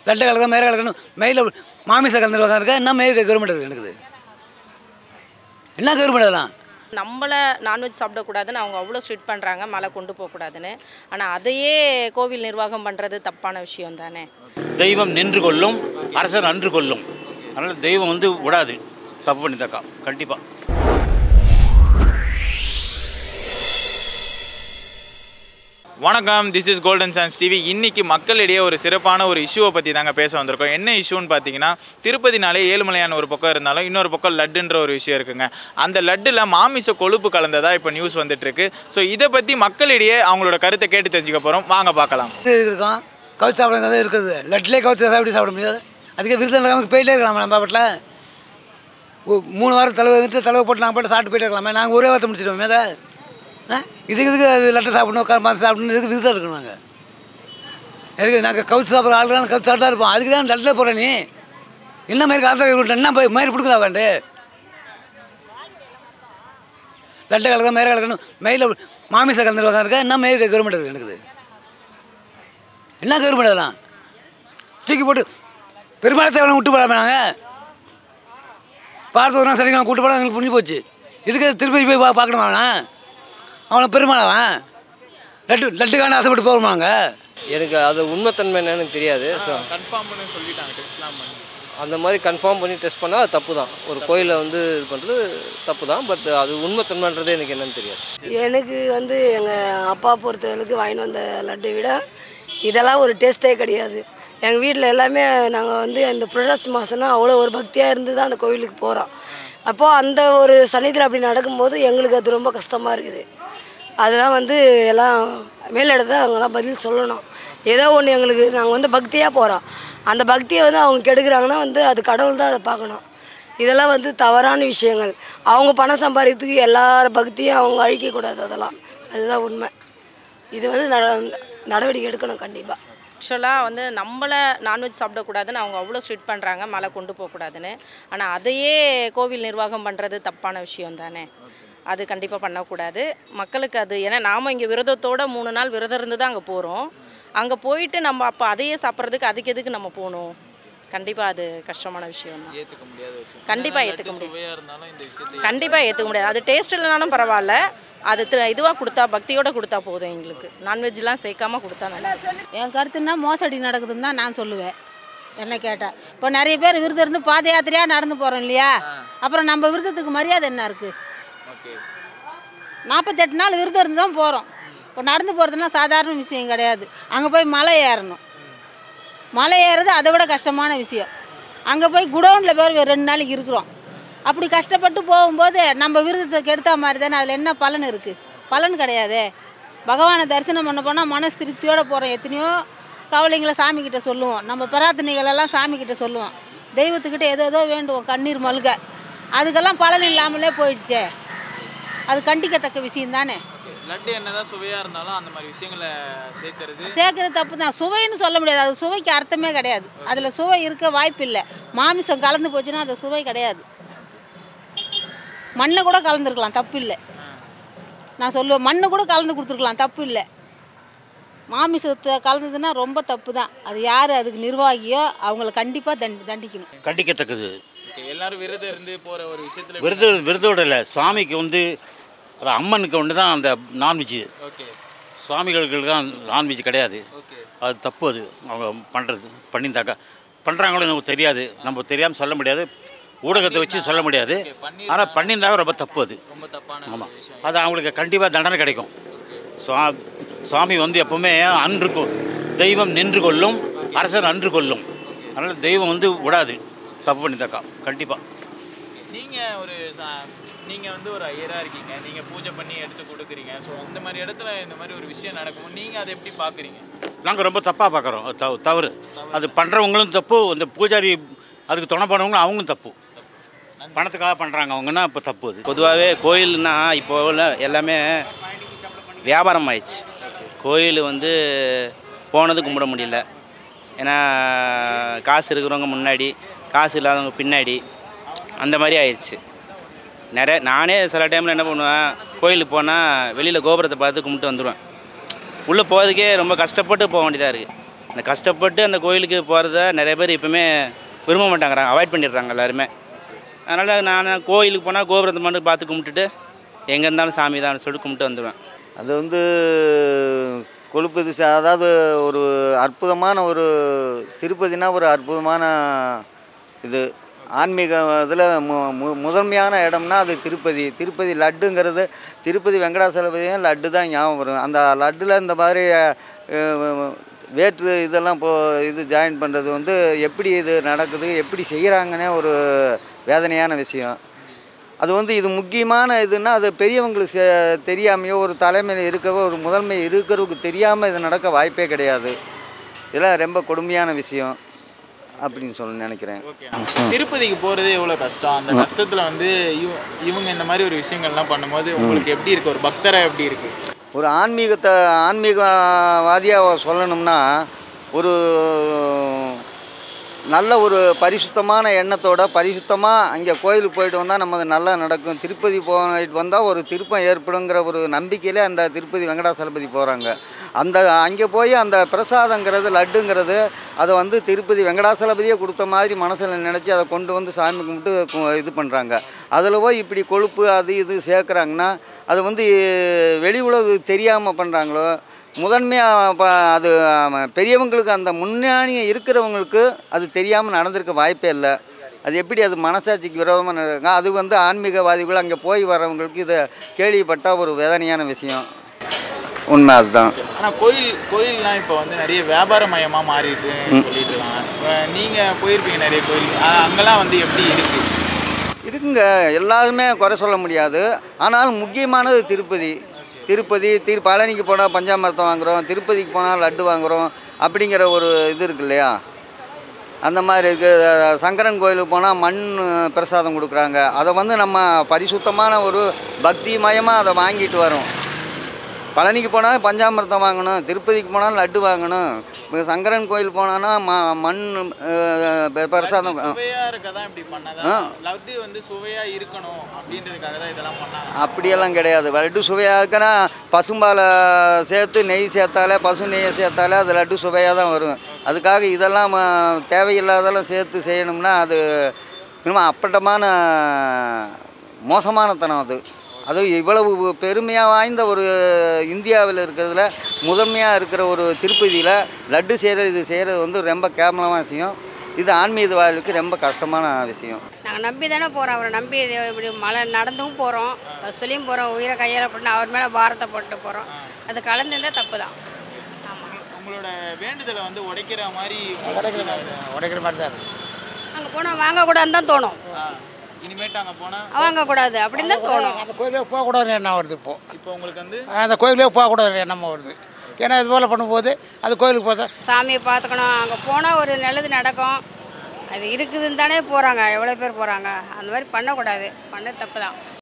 லட்டை கலக்க மேலே கலக்கணும் மயில மாமிச கலந்து உட்காந்துருக்க என்ன மயில் கவர்மெண்ட் இருக்குது எனக்கு என்ன கவர்மெண்ட் அதெல்லாம் நம்மளை நான்வெஜ் சாப்பிடக்கூடாதுன்னு அவங்க அவ்வளோ ஸ்ட்ரிக்ட் பண்ணுறாங்க மழை கொண்டு போகக்கூடாதுன்னு ஆனால் அதையே கோவில் நிர்வாகம் பண்ணுறது தப்பான விஷயம் தானே தெய்வம் நின்று கொள்ளும் அரசர் அன்று கொள்ளும் அதனால் தெய்வம் வந்து விடாது தப்பு பண்ணித்தாக்கா கண்டிப்பாக வணக்கம் this is golden chance TV இன்னைக்கு மக்களிடையே ஒரு சிறப்பான ஒரு இஷ்யூவை பற்றி தாங்க பேச வந்திருக்கோம் என்ன இஷ்யூன்னு பார்த்தீங்கன்னா திருப்பதினாலே ஏழுமலையான ஒரு பக்கம் இருந்தாலும் இன்னொரு பக்கம் லட்டுன்ற ஒரு விஷயம் இருக்குங்க அந்த லட்டில் மாமிச கொழுப்பு கலந்ததா இப்போ நியூஸ் வந்துட்டு இருக்கு ஸோ இதை பற்றி மக்களிடையே அவங்களோட கருத்தை கேட்டு தெரிஞ்சுக்க போகிறோம் வாங்க பார்க்கலாம் இது இருக்கும் கவுச்சு சாப்பிடுங்க இருக்குது லட்லேயே கவுச்சு சாப்பிட்டு சாப்பிட முடியாது அதுக்கு விருதம் இல்லாமல் போயிட்டே இருக்கலாம் நம்ம வீட்டில் மூணு வாரம் தலைவர் வந்துட்டு தலைவர் போட்டு நாங்கள் போட்டு சாப்பிட்டு போயிட்டே இருக்கலாமே நாங்கள் ஒரே வாரத்தை முடிச்சிடுவோம் அதை ஆ இதுக்கு இதுக்கு அது லட்டை சாப்பிடணும் க- மாசம் சாப்பிடணும் இதுக்கு விருதம் இருக்கணும் நாங்கள் எதுக்கு நாங்கள் கவுச்சு சாப்பிட்ற ஆளுலாம் கவுச்சு சாப்பிட்டா இருப்போம் அதுக்கு தான் லட்டில் போகிற நீ என்ன மாதிரி காலத்தில் என்ன போய் மயிர் பிடிக்குதா வேண்டு லட்டை கலக்க மேலே கலக்கணும் மயில மாமிச கலந்து உட்காந்துருக்க என்ன மயில் கவர்மெண்ட் இருக்குது எனக்கு என்ன கவர்மெண்ட் அதெல்லாம் தூக்கி போட்டு பெருமாளத்தை அவனை விட்டு போடாம நாங்கள் பார்த்து ஒரு நாள் சரிங்க கூட்டு போட எங்களுக்கு புரிஞ்சு போச்சு இதுக்கு திருப்பதி போய் பா பார்க்கணுமா அவனை அவனை பெருமாளவன் லட்டு லட்டுக்கான ஆசைப்பட்டு போகணுமாங்க எனக்கு அது உண்மைத்தன்மை என்னன்னு எனக்கு தெரியாது ஸோ கன்ஃபார்ம் பண்ணி சொல்லிட்டாங்க டெஸ்ட்லாம் பண்ணி அந்த மாதிரி கன்ஃபார்ம் பண்ணி டெஸ்ட் பண்ணால் அது தப்பு தான் ஒரு கோயிலை வந்து இது பண்ணுறது தப்பு தான் பட் அது உண்மைத்தன்மைன்றது எனக்கு என்னன்னு தெரியாது எனக்கு வந்து எங்கள் அப்பா பொறுத்தவரைக்கு வாங்கிட்டு வந்த லட்டை விட இதெல்லாம் ஒரு டேஸ்ட்டே கிடையாது எங்கள் வீட்டில் எல்லாமே நாங்கள் வந்து இந்த புரட்டாசி மாதம்னா அவ்வளோ ஒரு பக்தியாக இருந்து தான் அந்த கோவிலுக்கு போகிறோம் அப்போது அந்த ஒரு சன்னிதியில் அப்படி நடக்கும்போது எங்களுக்கு அது ரொம்ப கஷ்டமாக இருக்குது அதுதான் வந்து எல்லாம் மேலிடத்தை அவங்கெல்லாம் பதில் சொல்லணும் ஏதோ ஒன்று எங்களுக்கு நாங்கள் வந்து பக்தியாக போகிறோம் அந்த பக்தியை வந்து அவங்க கெடுக்குறாங்கன்னா வந்து அது கடவுள் தான் அதை பார்க்கணும் இதெல்லாம் வந்து தவறான விஷயங்கள் அவங்க பணம் சம்பாதிக்கிறதுக்கு எல்லார் பக்தியும் அவங்க அழிக்கக்கூடாது அதெல்லாம் அதுதான் உண்மை இது வந்து நட நடவடிக்கை எடுக்கணும் கண்டிப்பாக ஆக்சுவலாக வந்து நம்மளை நான்வெஜ் சாப்பிடக்கூடாதுன்னு அவங்க அவ்வளோ ஸ்ட்ரிக்ட் பண்ணுறாங்க மழை கொண்டு போகக்கூடாதுன்னு ஆனால் அதையே கோவில் நிர்வாகம் பண்ணுறது தப்பான விஷயம் தானே அது கண்டிப்பாக பண்ணக்கூடாது மக்களுக்கு அது ஏன்னா நாம் இங்கே விரதத்தோட மூணு நாள் விரதம் இருந்து தான் அங்கே போகிறோம் அங்கே போயிட்டு நம்ம அப்போ அதையே சாப்பிட்றதுக்கு அதுக்கு எதுக்கு நம்ம போகணும் கண்டிப்பாக அது கஷ்டமான விஷயம் தான் ஏற்றுக்க முடியாத விஷயம் கண்டிப்பாக ஏற்றுக்க முடியாது சுவையாக இருந்தாலும் இந்த விஷயத்தை கண்டிப்பாக ஏற்றுக்க முடியாது அது டேஸ்ட் இல்லைனாலும் பரவாயில்ல அது இதுவாக கொடுத்தா பக்தியோட கொடுத்தா போதும் எங்களுக்கு நான்வெஜ்லாம் சேர்க்காம கொடுத்தா நல்லா என் கருத்துன்னா மோசடி நடக்குதுன்னு தான் நான் சொல்லுவேன் என்ன கேட்டால் இப்போ நிறைய பேர் விருதம் இருந்து பாத யாத்திரையாக நடந்து போகிறோம் இல்லையா அப்புறம் நம்ம விருதத்துக்கு மரியாதை என்ன இருக்குது ஓகே நாற்பத்தெட்டு நாள் விருதம் இருந்து தான் போகிறோம் இப்போ நடந்து போகிறதுனா சாதாரண விஷயம் கிடையாது அங்கே போய் மலை ஏறணும் மலை ஏறுறது அதை விட கஷ்டமான விஷயம் அங்கே போய் குடோனில் போய் ரெண்டு நாளைக்கு இருக்கிறோம் அப்படி கஷ்டப்பட்டு போகும்போது நம்ம விருதத்தை கெடுத்தா மாதிரி தானே அதில் என்ன பலன் இருக்குது பலன் கிடையாதே பகவானை தரிசனம் பண்ண போனால் மனசு திருப்தியோடு போகிறோம் எத்தனையோ கவலைங்களை சாமிக்கிட்ட சொல்லுவோம் நம்ம பிரார்த்தனைகள் எல்லாம் சாமிக்கிட்ட சொல்லுவோம் தெய்வத்துக்கிட்ட ஏதோ ஏதோ வேண்டுவோம் கண்ணீர் மல்க அதுக்கெல்லாம் பலன் இல்லாமலே போயிடுச்சே அது கண்டிக்கத்தக்க விஷயம் தானே லட்டு என்னதான் சுவையாக இருந்தாலும் அந்த மாதிரி விஷயங்களை சேர்க்கறது சேர்க்கறது தப்பு தான் சுவைன்னு சொல்ல முடியாது அது சுவைக்கு அர்த்தமே கிடையாது அதில் சுவை இருக்க வாய்ப்பு இல்லை மாமிசம் கலந்து போச்சுன்னா அது சுவை கிடையாது மண்ணை கூட கலந்துருக்கலாம் தப்பு இல்லை நான் சொல்லுவேன் மண்ணை கூட கலந்து கொடுத்துருக்கலாம் தப்பு இல்லை மாமிசத்தை கலந்ததுன்னா ரொம்ப தப்பு தான் அது யார் அதுக்கு நிர்வாகியோ அவங்கள கண்டிப்பாக தண்டி தண்டிக்கணும் கண்டிக்கத்தக்கது ஓகே எல்லாரும் விரதம் இருந்து போகிற ஒரு விஷயத்தில் விருது விருதோட இல்லை சுவாமிக்கு வந்து அது அம்மனுக்கு ஒன்று தான் அந்த நான்வெஜ் ஓகே சுவாமிகளுக்கு தான் நான்வெஜ் கிடையாது ஓகே அது தப்பு அது அவங்க பண்ணுறது பண்ணியிருந்தாக்கா பண்ணுறாங்களோ நமக்கு தெரியாது நம்ம தெரியாமல் சொல்ல முடியாது ஊடகத்தை வச்சு சொல்ல முடியாது ஆனால் பண்ணியிருந்தாக்க ரொம்ப தப்பு அது ரொம்ப தப்பான ஆமாம் அது அவங்களுக்கு கண்டிப்பாக தண்டனை கிடைக்கும் சுவா சுவாமி வந்து எப்பவுமே அன்று கொ- தெய்வம் நின்று கொள்ளும் அரசர் அன்று கொள்ளும் அதனால் தெய்வம் வந்து விடாது தப்பு பண்ணித்தாக்கா கண்டிப்பாக நீங்கள் ஒரு சா- நீங்க வந்து ஒரு ஐயரா இருக்கீங்க நீங்க பூஜை பண்ணி எடுத்து கொடுக்குறீங்க ஸோ இந்த மாதிரி இடத்துல இந்த மாதிரி ஒரு விஷயம் நடக்கும்போது நீங்க அதை எப்படி பார்க்குறீங்க நாங்கள் ரொம்ப தப்பாக பார்க்குறோம் அது தவ தவறு அது பண்ணுறவங்களும் தப்பு இந்த பூஜாரி அதுக்கு துணை பண்ணவங்களும் அவங்களும் தப்பு பணத்துக்காக பண்ணுறாங்க அவங்கன்னா இப்போ தப்பு அது பொதுவாகவே கோயில்னா இப்போ உள்ள எல்லாமே வியாபாரம் ஆயிடுச்சு கோயில் வந்து போனது கும்பிட முடியல ஏன்னா காசு இருக்கிறவங்க முன்னாடி காசு இல்லாதவங்க பின்னாடி அந்த மாதிரி ஆயிடுச்சு நிறைய நானே சில டைமில் என்ன பண்ணுவேன் கோயிலுக்கு போனால் வெளியில் கோபுரத்தை பார்த்து கும்பிட்டு வந்துடுவேன் உள்ளே போகிறதுக்கே ரொம்ப கஷ்டப்பட்டு போக வேண்டியதாக இருக்குது இந்த கஷ்டப்பட்டு அந்த கோயிலுக்கு போகிறத நிறைய பேர் இப்போவுமே விரும்ப மாட்டாங்கிறாங்க அவாய்ட் பண்ணிடுறாங்க எல்லாருமே அதனால் நான் கோயிலுக்கு போனால் கோபுரத்தை மட்டும் பார்த்து கும்பிட்டுட்டு எங்கே இருந்தாலும் சாமி தான் சொல்லிட்டு கும்பிட்டு வந்துடுவேன் அது வந்து கொழுப்பு திசை அதாவது ஒரு அற்புதமான ஒரு திருப்பதினா ஒரு அற்புதமான இது ஆன்மீக இதில் மு மு- முதன்மையான இடம்னா அது திருப்பதி திருப்பதி லட்டுங்கிறது திருப்பதி வெங்கடாசலபதியும் லட்டு தான் ஞாபகம் வரும் அந்த லட்டில் இந்த மாதிரி அஹ், வேற்று இதெல்லாம் இப்போ இது ஜாயின் பண்ணுறது வந்து எப்படி இது நடக்குது எப்படி செய்கிறாங்கன்னே ஒரு வேதனையான விஷயம் அது வந்து இது முக்கியமான இதுன்னா அது பெரியவங்களுக்கு செ- தெரியாமையோ ஒரு தலைமையில் இருக்கவோ ஒரு முதன்மை இருக்கிறவங்களுக்கு தெரியாமல் இது நடக்க வாய்ப்பே கிடையாது இதெல்லாம் ரொம்ப கொடுமையான விஷயம் அப்படின்னு சொல்ல நினைக்கிறேன் ஓகே திருப்பதிக்கு போகிறது எவ்வளோ கஷ்டம் அந்த கஷ்டத்தில் வந்து இவ- இவங்க இந்த மாதிரி ஒரு விஷயங்கள்லாம் பண்ணும்போது உங்களுக்கு எப்படி இருக்கு ஒரு பக்தரை எப்படி இருக்கு ஒரு ஆன்மீகத்தை ஆன்மீகவாதியாக சொல்லணும்னா ஒரு நல்ல ஒரு பரிசுத்தமான எண்ணத்தோட பரிசுத்தமாக அங்கே கோயிலுக்கு போயிட்டு வந்தால் நமக்கு நல்லா நடக்கும் திருப்பதி போயிட்டு வந்தால் ஒரு திருப்பம் ஏற்படுங்கிற ஒரு நம்பிக்கையிலே அந்த திருப்பதி வெங்கடாசலபதி போகிறாங்க அந்த அங்கே போய் அந்த பிரசாதங்கிறது லட்டுங்கிறது அதை வந்து திருப்பதி வெங்கடாசலபதியே கொடுத்த மாதிரி மனசில் நினச்சி அதை கொண்டு வந்து சாமி கும்பிட்டு கு- இது பண்ணுறாங்க அதில் போய் இப்படி கொழுப்பு அது இது சேர்க்குறாங்கன்னா அது வந்து வெளி உலகு தெரியாமல் பண்ணுறாங்களோ முதன்மையாக இப்போ அது ஆம, பெரியவங்களுக்கு அந்த முன்னாடி இருக்கிறவங்களுக்கு அது தெரியாமல் நடந்திருக்க வாய்ப்பே இல்லை அது எப்படி அது மனசாட்சிக்கு விரோதமாக நடக்குங்க அது வந்து ஆன்மீகவாதிகள் அங்கே போய் வரவங்களுக்கு இதை கேள்விப்பட்டால் ஒரு வேதனையான விஷயம் உண்மை அதுதான் ஆனால் கோயில் கோயில்லாம் இப்போ வந்து நிறைய வியாபாரமயமாக மாறிடுதுன்னு சொல்லிட்டு இருக்காங்க நீங்கள் போயிருப்பீங்க நிறைய கோயில் ஆ, அங்கெல்லாம் வந்து எப்படி இருக்கு இருக்குங்க எல்லாருமே குறை சொல்ல முடியாது ஆனால் முக்கியமானது திருப்பதி திருப்பதி திரு பழனிக்கு போனால் பஞ்சாமிர்தம் வாங்குகிறோம் திருப்பதிக்கு போனால் லட்டு வாங்குகிறோம் அப்படிங்கிற ஒரு இது இருக்கு இல்லையா அந்த மாதிரி இருக்குது சங்கரன் கோயிலுக்கு போனால் மண் பிரசாதம் கொடுக்குறாங்க அதை வந்து நம்ம பரிசுத்தமான ஒரு பக்திமயமாக அதை வாங்கிட்டு வரோம் பழனிக்கு போனால் பஞ்சாமிர்தம் வாங்கணும் திருப்பதிக்கு போனால் லட்டு வாங்கணும் இப்போ சங்கரன் கோயில் போனான்னா ம மண் அஹ், பெ- பிரசாதம் சுவையா இருக்கதான் இப்படி பண்ணாதான் லட்டு வந்து சுவையா இருக்கணும் அப்படின்றதுக்காக தான் இதெல்லாம் பண்ணாங்க அப்படியெல்லாம் கிடையாது லட்டு சுவையாக இருக்குன்னா பசும்பாலை சேர்த்து நெய் சேர்த்தாலே பசு நெய்யை சேர்த்தாலே அது லட்டு சுவையாக தான் வரும் அதுக்காக இதெல்லாம் ம- தேவையில்லாதெல்லாம் சேர்த்து செய்யணும்னா அது இன்னும் அப்பட்டமான மோசமான தனம் அது அது இவ்வளவு பெருமையாக வாய்ந்த ஒரு இந்தியாவில் இருக்கிறதுல முதன்மையாக இருக்கிற ஒரு திருப்பதியில் லட்டு செய்கிறது இது செய்கிறது வந்து ரொம்ப கேவலமான விஷயம் இது ஆன்மீகவாதிகளுக்கு ரொம்ப கஷ்டமான விஷயம் நாங்கள் நம்பி தானே போகிறோம் அவரை நம்பி இது இப்படி மலை நடந்தும் போகிறோம் பஸ்துலேயும் போகிறோம் உயிரை கையில் போட்டு அவர் மேலே பாரத்தை போட்டு போகிறோம் அது கலந்துருந்தா தப்பு தான் உங்களோட வேண்டுதலை வந்து உடைக்கிற மாதிரி உடைக்கிற மாதிரி தான் இருக்குது அங்கே போனால் வாங்கக்கூடாதுன்னு தான் தோணும் இனிமேட்டு அங்கே போனால் வாங்கக்கூடாது அப்படின்னு தான் தோணும் அந்த கோயிலே போகக்கூடாதுன்னு எண்ணம் வருது இப்போது இப்போ உங்களுக்கு வந்து அந்த கோயிலே போகக்கூடாது எண்ணம் வருது ஏன்னா இது போல் பண்ணும்போது அது கோயிலுக்கு போதா சாமியை பார்த்துக்கணும் அங்கே போனால் ஒரு நல்லது நடக்கும் அது இருக்குதுன்னு தானே போகிறாங்க எவ்வளோ பேர் போகிறாங்க அந்த மாதிரி பண்ணக்கூடாது பண்ண தப்பு தான்